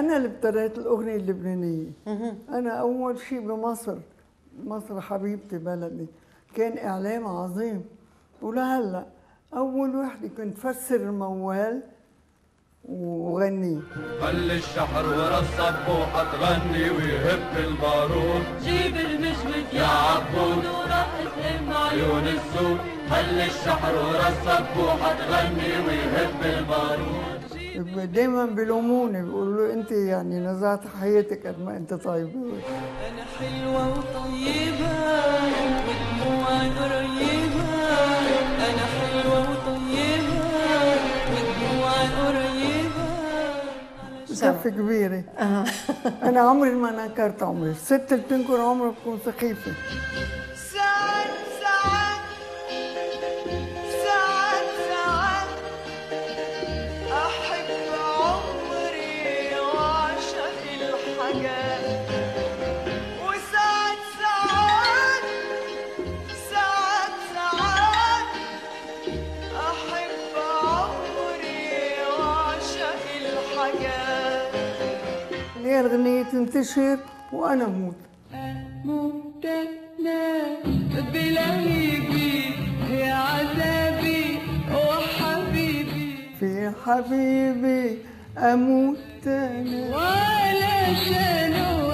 انا اللي ابتديت الاغنيه اللبنانيه انا اول شيء بمصر مصر حبيبتي بلدي كان اعلام عظيم ولهلا اول وحده كنت فسر الموال وغنيه خلي الشحر ورا الصبوحة تغني ويهب البارود جيب المشمت يا عبود ورقص ام عيون السود خلي الشحر ورا الصبوحة تغني ويهب البارود دايما بيلوموني بيقولوا له انت يعني نزعت حياتك قد ما انت طيبه انا حلوة وطيبة ودموعي قريبة انا حلوة وطيبة ودموعي قريبة كفة كبيرة أنا عمري ما نكرت عمري الست اللي بتنكر عمرها بتكون سخيفة ساعات ساعات ساعات ساعات أحب عمري وأعشق الحاجات وساعات ساعات ساعات ساعات أحب عمري وأعشق الحاجات هي الغنية تنتشر وأنا أموت ممتنة بلهيبي يا عذابي وحبيبي في حبيبي أموت أنا ولا شنو